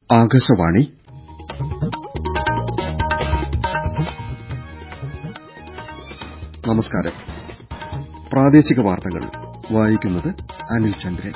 ആകാശവാണി നമസ്കാരം പ്രാദേശിക വാർത്തകൾ വായിക്കുന്നത് അനിൽ ചന്ദ്രൻ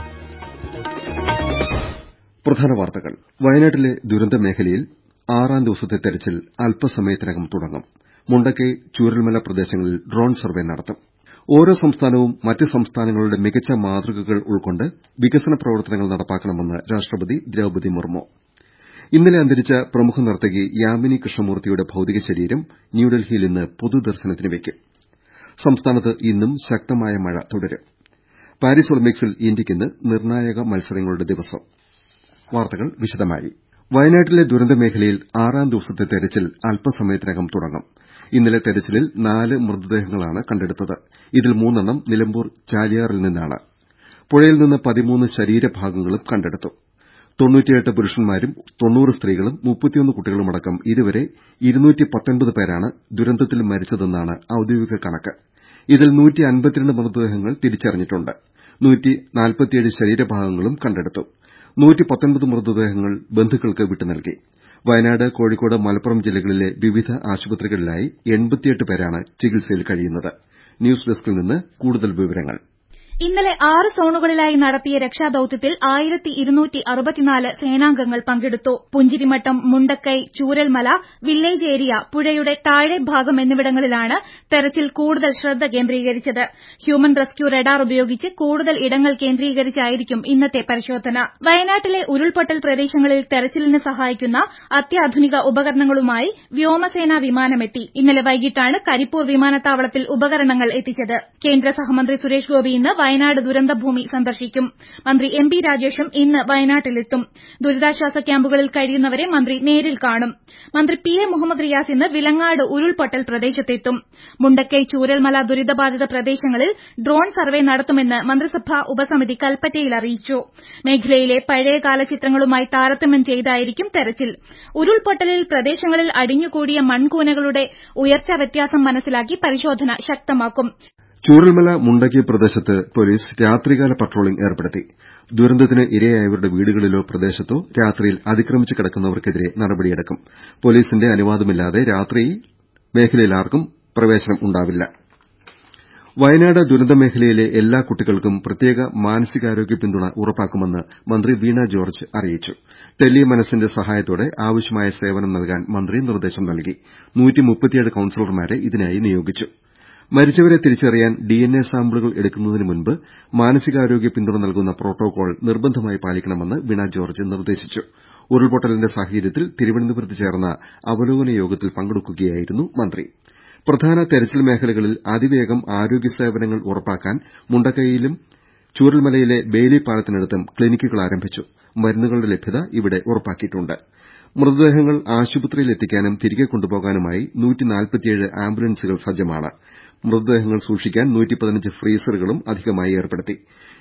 പ്രധാന വാർത്തകൾ വയനാട്ടിലെ ദുരന്ത മേഖലയിൽ ആറാം ദിവസത്തെ തെരച്ചിൽ അല്പസമയത്തിനകം തുടങ്ങും മുണ്ടക്കൈ ചൂരൽമല പ്രദേശങ്ങളിൽ ഡ്രോൺ സർവേ നടത്തും ഓരോ സംസ്ഥാനവും മറ്റ് സംസ്ഥാനങ്ങളുടെ മികച്ച മാതൃകകൾ ഉൾക്കൊണ്ട് വികസന പ്രവർത്തനങ്ങൾ നടപ്പാക്കണമെന്ന് രാഷ്ട്രപതി ദ്രൌപദി മുർമു ഇന്നലെ അന്തരിച്ച പ്രമുഖ നർത്തകി യാമിനി കൃഷ്ണമൂർത്തിയുടെ ഭൌതിക ശരീരം ന്യൂഡൽഹിയിൽ ഇന്ന് പൊതുദർശനത്തിന് വെയ്ക്കും സംസ്ഥാനത്ത് ഇന്നും ശക്തമായ മഴ തുടരും പാരീസ് ഒളിമ്പിക്സിൽ ഇന്ത്യയ്ക്ക് ഇന്ന് നിർണായക മത്സരങ്ങളുടെ ദിവസം വാർത്തകൾ വിശദമായി വയനാട്ടിലെ ദുരന്ത മേഖലയിൽ ആറാം ദിവസത്തെ തെരച്ചിൽ അല്പസമയത്തിനകം തുടങ്ങും ഇന്നലെ തെരച്ചിലിൽ നാല് മൃതദേഹങ്ങളാണ് കണ്ടെടുത്തത് ഇതിൽ മൂന്നെണ്ണം നിലമ്പൂർ ചാലിയാറിൽ നിന്നാണ് പുഴയിൽ നിന്ന് പതിമൂന്ന് ശരീരഭാഗങ്ങളും കണ്ടെടുത്തു പുരുഷന്മാരും സ്ത്രീകളും കുട്ടികളുമടക്കം ഇതുവരെ പേരാണ് ദുരന്തത്തിൽ മരിച്ചതെന്നാണ് ഔദ്യോഗിക കണക്ക് ഇതിൽ മൃതദേഹങ്ങൾ തിരിച്ചറിഞ്ഞിട്ടുണ്ട് ശരീരഭാഗങ്ങളും കണ്ടെടുത്തു മൃതദേഹങ്ങൾ ബന്ധുക്കൾക്ക് വിട്ടുനൽകി വയനാട് കോഴിക്കോട് മലപ്പുറം ജില്ലകളിലെ വിവിധ ആശുപത്രികളിലായി പേരാണ് ചികിത്സയിൽ കഴിയുന്നത് ന്യൂസ് ഡെസ്കിൽ നിന്ന് കൂടുതൽ വിവരങ്ങൾ ഇന്നലെ ആറ് സോണുകളിലായി നടത്തിയ രക്ഷാദൌത്യത്തിൽ സേനാംഗങ്ങൾ പങ്കെടുത്തു പുഞ്ചിരിമട്ടം മുണ്ടക്കൈ ചൂരൽമല വില്ലേജ് ഏരിയ പുഴയുടെ താഴെ ഭാഗം എന്നിവിടങ്ങളിലാണ് തെരച്ചിൽ കൂടുതൽ ശ്രദ്ധ കേന്ദ്രീകരിച്ചത് ഹ്യൂമൻ റെസ്ക്യൂ റഡാർ ഉപയോഗിച്ച് കൂടുതൽ ഇടങ്ങൾ കേന്ദ്രീകരിച്ചായിരിക്കും ഇന്നത്തെ പരിശോധന വയനാട്ടിലെ ഉരുൾപൊട്ടൽ പ്രദേശങ്ങളിൽ തെരച്ചിലിന് സഹായിക്കുന്ന അത്യാധുനിക ഉപകരണങ്ങളുമായി വ്യോമസേനാ വിമാനമെത്തി ഇന്നലെ വൈകിട്ടാണ് കരിപ്പൂർ വിമാനത്താവളത്തിൽ ഉപകരണങ്ങൾ എത്തിച്ചത് കേന്ദ്ര സഹമന്ത്രി സുരേഷ് ഗോപി ഇന്ന് വയനാട് ദുരന്തഭൂമി സന്ദർശിക്കും മന്ത്രി എം ബി രാജേഷും ഇന്ന് വയനാട്ടിലെത്തും ദുരിതാശ്വാസ ക്യാമ്പുകളിൽ കഴിയുന്നവരെ മന്ത്രി നേരിൽ കാണും മന്ത്രി പി എ മുഹമ്മദ് റിയാസ് ഇന്ന് വിലങ്ങാട് ഉരുൾപൊട്ടൽ പ്രദേശത്തെത്തും മുണ്ടക്കൈ ചൂരൽമല ദുരിതബാധിത പ്രദേശങ്ങളിൽ ഡ്രോൺ സർവേ നടത്തുമെന്ന് മന്ത്രിസഭാ ഉപസമിതി കൽപ്പറ്റയിൽ അറിയിച്ചു മേഖലയിലെ പഴയകാല ചിത്രങ്ങളുമായി താരതമ്യം ചെയ്തായിരിക്കും തെരച്ചിൽ ഉരുൾപൊട്ടലിൽ പ്രദേശങ്ങളിൽ അടിഞ്ഞുകൂടിയ മൺകൂനകളുടെ ഉയർച്ചാ വ്യത്യാസം മനസ്സിലാക്കി പരിശോധന ശക്തമാക്കും ചൂരൽമല മുണ്ടക്കൈ പ്രദേശത്ത് പൊലീസ് രാത്രികാല പട്രോളിംഗ് ഏർപ്പെടുത്തി ദുരന്തത്തിന് ഇരയായവരുടെ വീടുകളിലോ പ്രദേശത്തോ രാത്രിയിൽ അതിക്രമിച്ച് കിടക്കുന്നവർക്കെതിരെ നടപടിയെടുക്കും പൊലീസിന്റെ അനുവാദമില്ലാതെ രാത്രിയിൽ മേഖലയിൽ ആർക്കും പ്രവേശനം ഉണ്ടാവില്ല വയനാട് ദുരന്ത മേഖലയിലെ എല്ലാ കുട്ടികൾക്കും പ്രത്യേക മാനസികാരോഗ്യ പിന്തുണ ഉറപ്പാക്കുമെന്ന് മന്ത്രി വീണ ജോർജ് അറിയിച്ചു ടെലി മനസ്സിന്റെ സഹായത്തോടെ ആവശ്യമായ സേവനം നൽകാൻ മന്ത്രി നിർദ്ദേശം നൽകി കൌൺസിലർമാരെ ഇതിനായി നിയോഗിച്ചു മരിച്ചവരെ തിരിച്ചറിയാൻ ഡിഎൻഎ സാമ്പിളുകൾ എടുക്കുന്നതിന് മുൻപ് മാനസികാരോഗ്യ പിന്തുണ നൽകുന്ന പ്രോട്ടോകോൾ നിർബന്ധമായി പാലിക്കണമെന്ന് വീണ ജോർജ് നിർദ്ദേശിച്ചു ഉരുൾപൊട്ടലിന്റെ സാഹചര്യത്തിൽ തിരുവനന്തപുരത്ത് ചേർന്ന അവലോകന യോഗത്തിൽ പങ്കെടുക്കുകയായിരുന്നു മന്ത്രി പ്രധാന തെരച്ചിൽ മേഖലകളിൽ അതിവേഗം ആരോഗ്യ സേവനങ്ങൾ ഉറപ്പാക്കാൻ മുണ്ടക്കൈയിലും ചൂരൽമലയിലെ ബെയിലി പാലത്തിനടുത്തും ക്ലിനിക്കുകൾ ആരംഭിച്ചു മരുന്നുകളുടെ ലഭ്യത ഇവിടെ ഉറപ്പാക്കിയിട്ടുണ്ട് മൃതദേഹങ്ങൾ ആശുപത്രിയിൽ എത്തിക്കാനും തിരികെ കൊണ്ടുപോകാനുമായി ആംബുലൻസുകൾ സജ്ജമാണ് മൃതദേഹങ്ങൾ സൂക്ഷിക്കാൻ ഫ്രീസറുകളും അധികമായി ഏർപ്പെടുത്തി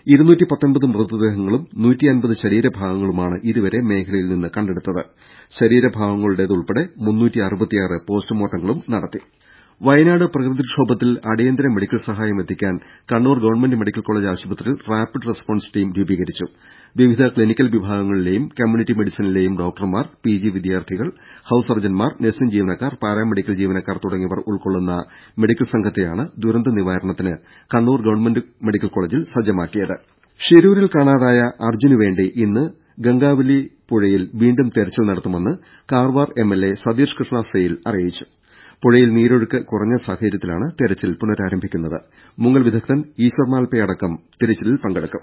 മൃതദേഹങ്ങളും ശരീരഭാഗങ്ങളുമാണ് ഇതുവരെ മേഖലയിൽ നിന്ന് കണ്ടെടുത്തത് ശരീരഭാഗങ്ങളുടേതുൾപ്പെടെ പോസ്റ്റ്മോർട്ടങ്ങളും നടത്തി വയനാട് പ്രകൃതിക്ഷോഭത്തിൽ അടിയന്തര മെഡിക്കൽ സഹായം എത്തിക്കാൻ കണ്ണൂർ ഗവൺമെന്റ് മെഡിക്കൽ കോളേജ് ആശുപത്രിയിൽ റാപ്പിഡ് റെസ്പോൺസ് ടീം രൂപീകരിച്ചു വിവിധ ക്ലിനിക്കൽ വിഭാഗങ്ങളിലെയും കമ്മ്യൂണിറ്റി മെഡിസിനിലെയും ഡോക്ടർമാർ പിജി വിദ്യാർത്ഥികൾ ഹൌസ് സർജൻമാർ നഴ്സിംഗ് ജീവനക്കാർ പാരാമെഡിക്കൽ ജീവനക്കാർ തുടങ്ങിയവർ ഉൾക്കൊള്ളുന്ന മെഡിക്കൽ സംഘത്തെയാണ് ദുരന്ത നിവാരണത്തിന് കണ്ണൂർ ഗവൺമെന്റ് മെഡിക്കൽ കോളേജിൽ സജ്ജമാക്കിയത് ഷിരൂരിൽ കാണാതായ അർജുനുവേണ്ടി ഇന്ന് ഗംഗാവലി പുഴയിൽ വീണ്ടും തെരച്ചിൽ നടത്തുമെന്ന് കാർവാർ എംഎൽഎ സതീഷ് കൃഷ്ണ സെയിൽ അറിയിച്ചു പുഴയിൽ നീരൊഴുക്ക് കുറഞ്ഞ സാഹചര്യത്തിലാണ് തെരച്ചിൽ പുനരാരംഭിക്കുന്നത് മുങ്ങൽ വിദഗ്ധൻ ഈശ്വർ മാൽപെ അടക്കം തെരച്ചിലിൽ പങ്കെടുക്കും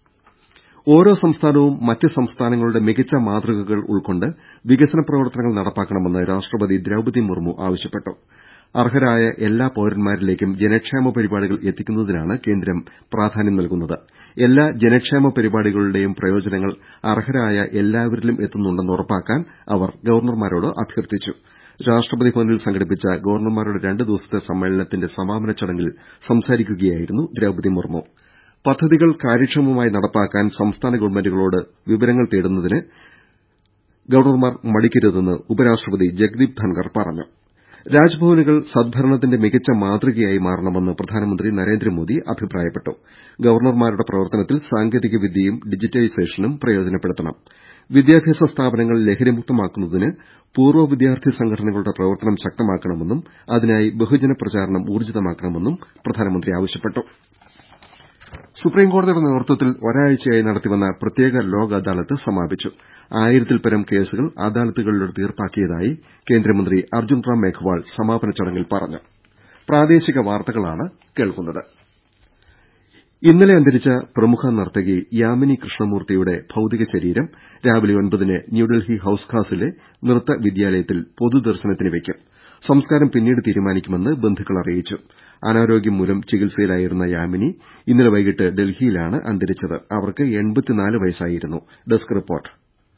ഓരോ സംസ്ഥാനവും മറ്റ് സംസ്ഥാനങ്ങളുടെ മികച്ച മാതൃകകൾ ഉൾക്കൊണ്ട് വികസന പ്രവർത്തനങ്ങൾ നടപ്പാക്കണമെന്ന് രാഷ്ട്രപതി ദ്രൌപദി മുർമു ആവശ്യപ്പെട്ടു അർഹരായ എല്ലാ പൌരന്മാരിലേക്കും ജനക്ഷേമ പരിപാടികൾ എത്തിക്കുന്നതിനാണ് കേന്ദ്രം പ്രാധാന്യം നൽകുന്നത് എല്ലാ ജനക്ഷേമ പരിപാടികളുടെയും പ്രയോജനങ്ങൾ അർഹരായ എല്ലാവരിലും എത്തുന്നുണ്ടെന്ന് ഉറപ്പാക്കാൻ അവർ ഗവർണർമാരോട് അഭ്യർത്ഥിച്ചു രാഷ്ട്രപതി ഭവനിൽ സംഘടിപ്പിച്ച ഗവർണർമാരുടെ രണ്ട് ദിവസത്തെ സമ്മേളനത്തിന്റെ സമാപന ചടങ്ങിൽ സംസാരിക്കുകയായിരുന്നു ദ്രൌപദി മുർമു പദ്ധതികൾ കാര്യക്ഷമമായി നടപ്പാക്കാൻ സംസ്ഥാന ഗവൺമെന്റുകളോട് വിവരങ്ങൾ തേടുന്നതിന് ഗവർണർമാർ മടിക്കരുതെന്ന് ഉപരാഷ്ട്രപതി ജഗ്ദീപ് ധൻകർ പറഞ്ഞു രാജ്ഭവനുകൾ സദ്ഭരണത്തിന്റെ മികച്ച മാതൃകയായി മാറണമെന്ന് പ്രധാനമന്ത്രി നരേന്ദ്രമോദി അഭിപ്രായപ്പെട്ടു ഗവർണർമാരുടെ പ്രവർത്തനത്തിൽ സാങ്കേതിക വിദ്യയും ഡിജിറ്റൈസേഷനും പ്രയോജനപ്പെടുത്തണം വിദ്യാഭ്യാസ സ്ഥാപനങ്ങൾ ലഹരിമുക്തമാക്കുന്നതിന് പൂർവ്വ വിദ്യാർത്ഥി സംഘടനകളുടെ പ്രവർത്തനം ശക്തമാക്കണമെന്നും അതിനായി ബഹുജന പ്രചാരണം ഊർജ്ജിതമാക്കണമെന്നും പ്രധാനമന്ത്രി ആവശ്യപ്പെട്ടു സുപ്രീംകോടതിയുടെ നേതൃത്വത്തിൽ ഒരാഴ്ചയായി നടത്തിവന്ന പ്രത്യേക ലോക് അദാലത്ത് സമാപിച്ചു ആയിരത്തിൽപരം കേസുകൾ അദാലത്തുകളിലൂടെ തീർപ്പാക്കിയതായി കേന്ദ്രമന്ത്രി അർജുൻ റാം മേഘ്വാൾ സമാപന ചടങ്ങിൽ പറഞ്ഞു ഇന്നലെ അന്തരിച്ച പ്രമുഖ നർത്തകി യാമിനി കൃഷ്ണമൂർത്തിയുടെ ഭൌതിക ശരീരം രാവിലെ ഒൻപതിന് ന്യൂഡൽഹി ഹൌസ് ഖാസിലെ നൃത്ത വിദ്യാലയത്തിൽ പൊതുദർശനത്തിന് വയ്ക്കും സംസ്കാരം പിന്നീട് തീരുമാനിക്കുമെന്ന് ബന്ധുക്കൾ അറിയിച്ചു അനാരോഗ്യം മൂലം ചികിത്സയിലായിരുന്ന യാമിനി ഇന്നലെ വൈകിട്ട് ഡൽഹിയിലാണ് അന്തരിച്ചത് അവർക്ക് വയസ്സായിരുന്നു ഡെസ്ക് റിപ്പോർട്ട്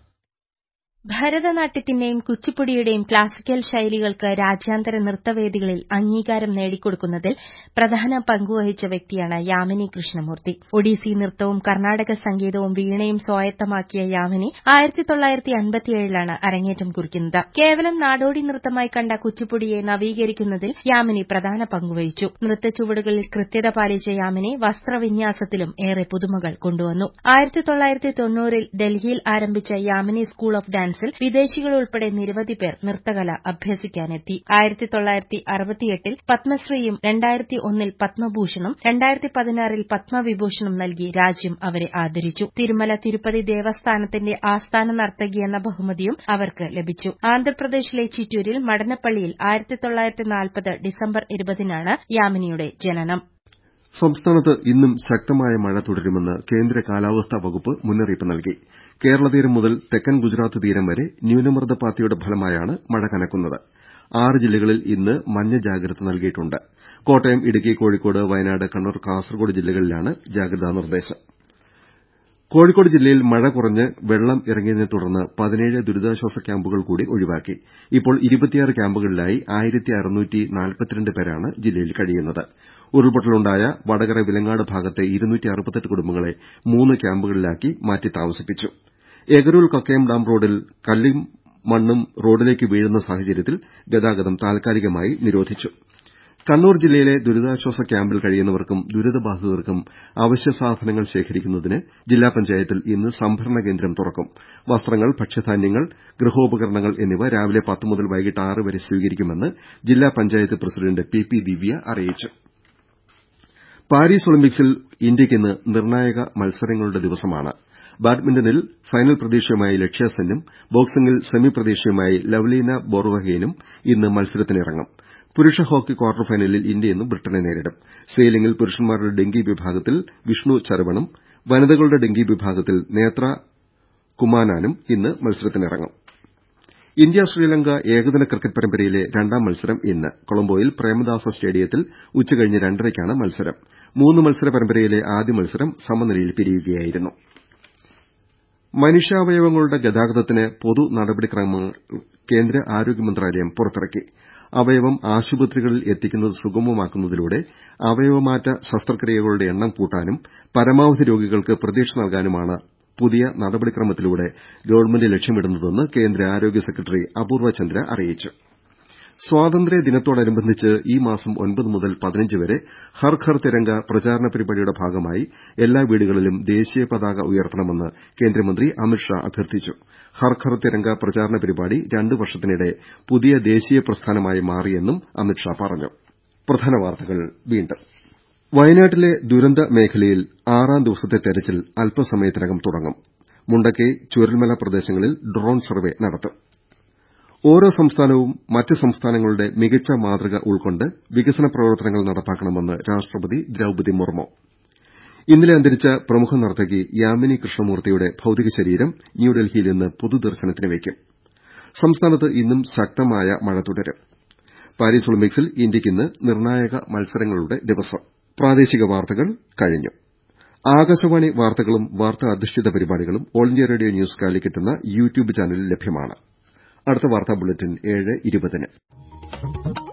ഭരതനാട്യത്തിന്റെയും കുച്ചിപ്പുടിയുടെയും ക്ലാസിക്കൽ ശൈലികൾക്ക് രാജ്യാന്തര നൃത്തവേദികളിൽ അംഗീകാരം നേടിക്കൊടുക്കുന്നതിൽ പ്രധാന പങ്കുവഹിച്ച വ്യക്തിയാണ് യാമിനി കൃഷ്ണമൂർത്തി ഒഡീസി നൃത്തവും കർണാടക സംഗീതവും വീണയും സ്വായത്തമാക്കിയ യാമിനി ആയിരത്തി തൊള്ളായിരത്തി അൻപത്തിയേഴിലാണ് അരങ്ങേറ്റം കുറിക്കുന്നത് കേവലം നാടോടി നൃത്തമായി കണ്ട കുച്ചിപ്പുടിയെ നവീകരിക്കുന്നതിൽ യാമിനി പ്രധാന പങ്കുവഹിച്ചു നൃത്തച്ചുവടുകളിൽ കൃത്യത പാലിച്ച യാമിനി വസ്ത്രവിന്യാസത്തിലും ഏറെ പുതുമകൾ കൊണ്ടുവന്നു ആയിരത്തി തൊള്ളായിരത്തി തൊണ്ണൂറിൽ ഡൽഹിയിൽ ആരംഭിച്ച യാമിനി സ്കൂൾ ഓഫ് ഡാൻസിൽ വിദേശികൾ ഉൾപ്പെടെ നിരവധി പേർ നൃത്തകല അഭ്യസിക്കാനെത്തി ആയിരത്തി തൊള്ളായിരത്തി അറുപത്തിയെട്ടിൽ പത്മശ്രീയും രണ്ടായിരത്തി ഒന്നിൽ പത്മഭൂഷണും രണ്ടായിരത്തി പതിനാറിൽ പത്മവിഭൂഷണും നൽകി രാജ്യം അവരെ ആദരിച്ചു തിരുമല തിരുപ്പതി ദേവസ്ഥാനത്തിന്റെ ആസ്ഥാന നർത്തകി എന്ന ബഹുമതിയും അവർക്ക് ലഭിച്ചു ആന്ധ്രാപ്രദേശിലെ ചിറ്റൂരിൽ മടനപ്പള്ളിയിൽ ആയിരത്തി തൊള്ളായിരത്തി നാൽപ്പത് ഡിസംബർ ഇരുപതിനാണ് യാമിനിയുടെ ജനനം സംസ്ഥാനത്ത് ഇന്നും ശക്തമായ മഴ തുടരുമെന്ന് കേന്ദ്ര കാലാവസ്ഥാ വകുപ്പ് മുന്നറിയിപ്പ് നൽകി കേരള തീരം മുതൽ തെക്കൻ ഗുജറാത്ത് തീരം വരെ ന്യൂനമർദ്ദ പാത്തിയുടെ ഫലമായാണ് മഴ കനക്കുന്നത് ആറ് ജില്ലകളിൽ ഇന്ന് മഞ്ഞ ജാഗ്രത നൽകിയിട്ടുണ്ട് കോട്ടയം ഇടുക്കി കോഴിക്കോട് വയനാട് കണ്ണൂർ കാസർകോട് ജില്ലകളിലാണ് ജാഗ്രതാ നിർദ്ദേശം കോഴിക്കോട് ജില്ലയിൽ മഴ കുറഞ്ഞ് വെള്ളം ഇറങ്ങിയതിനെ തുടർന്ന് പതിനേഴ് ദുരിതാശ്വാസ ക്യാമ്പുകൾ കൂടി ഒഴിവാക്കി ഇപ്പോൾ ക്യാമ്പുകളിലായി പേരാണ് ജില്ലയിൽ കഴിയുന്നത് ഉരുൾപൊട്ടലുണ്ടായ വടകര വിലങ്ങാട് ഭാഗത്തെ കുടുംബങ്ങളെ മൂന്ന് ക്യാമ്പുകളിലാക്കി മാറ്റി താമസിപ്പിച്ചു എഗരൂൽ കക്കയം ഡാം റോഡിൽ കല്ലും മണ്ണും റോഡിലേക്ക് വീഴുന്ന സാഹചര്യത്തിൽ ഗതാഗതം താൽക്കാലികമായി നിരോധിച്ചു കണ്ണൂർ ജില്ലയിലെ ദുരിതാശ്വാസ ക്യാമ്പിൽ കഴിയുന്നവർക്കും ദുരിതബാധിതർക്കും അവശ്യ സാധനങ്ങൾ ശേഖരിക്കുന്നതിന് ജില്ലാ പഞ്ചായത്തിൽ ഇന്ന് സംഭരണ കേന്ദ്രം തുറക്കും വസ്ത്രങ്ങൾ ഭക്ഷ്യധാന്യങ്ങൾ ഗൃഹോപകരണങ്ങൾ എന്നിവ രാവിലെ പത്ത് മുതൽ വൈകിട്ട് ആറ് വരെ സ്വീകരിക്കുമെന്ന് ജില്ലാ panchayat president P P Divya അറിയിച്ചു പാരീസ് ഒളിമ്പിക്സിൽ ഇന്ത്യയ്ക്ക് ഇന്ന് നിർണായക മത്സരങ്ങളുടെ ദിവസമാണ് ബാഡ്മിന്റണിൽ ഫൈനൽ പ്രതീക്ഷയുമായി ലക്ഷ്യ സെന്നും ബോക്സിംഗിൽ സെമി പ്രതീക്ഷയുമായി ലവ്ലീന ബോർഗോഹെയ്നും ഇന്ന് മത്സരത്തിനിറങ്ങും പുരുഷ ഹോക്കി ക്വാർട്ടർ ഫൈനലിൽ ഇന്ത്യ ഇന്ന് ബ്രിട്ടനെ നേരിടും സെയിലിംഗിൽ പുരുഷന്മാരുടെ ഡിങ്കി വിഭാഗത്തിൽ വിഷ്ണു ചരവണും വനിതകളുടെ ഡിങ്കി വിഭാഗത്തിൽ നേത്ര കുമാനാനും ഇന്ന് മത്സരത്തിനിറങ്ങും ഇന്ത്യ ശ്രീലങ്ക ഏകദിന ക്രിക്കറ്റ് പരമ്പരയിലെ രണ്ടാം മത്സരം ഇന്ന് കൊളംബോയിൽ പ്രേമദാസ സ്റ്റേഡിയത്തിൽ ഉച്ചകഴിഞ്ഞ് രണ്ടരയ്ക്കാണ് മത്സരം മൂന്ന് മത്സര പരമ്പരയിലെ ആദ്യ മത്സരം സമനിലയിൽ പിരിയുകയായിരുന്നു മനുഷ്യാവയവങ്ങളുടെ ഗതാഗതത്തിന് പൊതു നടപടിക്രമങ്ങൾ കേന്ദ്ര ആരോഗ്യ മന്ത്രാലയം പുറത്തിറക്കി അവയവം ആശുപത്രികളിൽ എത്തിക്കുന്നത് സുഗമമാക്കുന്നതിലൂടെ അവയവമാറ്റ ശസ്ത്രക്രിയകളുടെ എണ്ണം കൂട്ടാനും പരമാവധി രോഗികൾക്ക് പ്രതീക്ഷ നൽകാനുമാണ് പുതിയ നടപടിക്രമത്തിലൂടെ ഗവൺമെന്റ് ലക്ഷ്യമിടുന്നതെന്ന് കേന്ദ്ര ആരോഗ്യ സെക്രട്ടറി അപൂർവ ചന്ദ്ര അറിയിച്ചു സ്വാതന്ത്ര്യദിനത്തോടനുബന്ധിച്ച് ഈ മാസം ഒൻപത് മുതൽ പതിനഞ്ച് വരെ ഹർ ഘർ തിരംഗ പ്രചാരണ പരിപാടിയുടെ ഭാഗമായി എല്ലാ വീടുകളിലും ദേശീയ പതാക ഉയർത്തണമെന്ന് കേന്ദ്രമന്ത്രി അമിത്ഷാ അഭ്യർത്ഥിച്ചു ഹർ ഘർ തിരംഗ പ്രചാരണ പരിപാടി രണ്ട് വർഷത്തിനിടെ പുതിയ ദേശീയ പ്രസ്ഥാനമായി മാറിയെന്നും അമിത്ഷാ പറഞ്ഞു വയനാട്ടിലെ ദുരന്ത മേഖലയിൽ ആറാം ദിവസത്തെ തെരച്ചിൽ അല്പസമയത്തിനകം തുടങ്ങും മുണ്ടക്കൈ ചൂരൽമല പ്രദേശങ്ങളിൽ ഡ്രോൺ സർവേ നടത്തും ഓരോ സംസ്ഥാനവും മറ്റ് സംസ്ഥാനങ്ങളുടെ മികച്ച മാതൃക ഉൾക്കൊണ്ട് വികസന പ്രവർത്തനങ്ങൾ നടപ്പാക്കണമെന്ന് രാഷ്ട്രപതി ദ്രൌപതി മുർമു ഇന്നലെ അന്തരിച്ച പ്രമുഖ നർത്തകി യാമിനി കൃഷ്ണമൂർത്തിയുടെ ഭൌതിക ശരീരം ന്യൂഡൽഹിയിൽ ഇന്ന് പൊതുദർശനത്തിന് വയ്ക്കും സംസ്ഥാനത്ത് ഇന്നും ശക്തമായ മഴ തുടരും പാരീസ് ഒളിമ്പിക്സിൽ ഇന്ത്യയ്ക്ക് ഇന്ന് നിർണായക മത്സരങ്ങളുടെ ദിവസം ആകാശവാണി വാർത്തകളും വാർത്താ അധിഷ്ഠിത പരിപാടികളും all India radio news Calicut എന്ന യൂട്യൂബ് ചാനലിൽ ലഭ്യമാണ് അടുത്ത വാർത്താ ബുള്ളറ്റിൻ ഏഴ് ഇരുപതിന്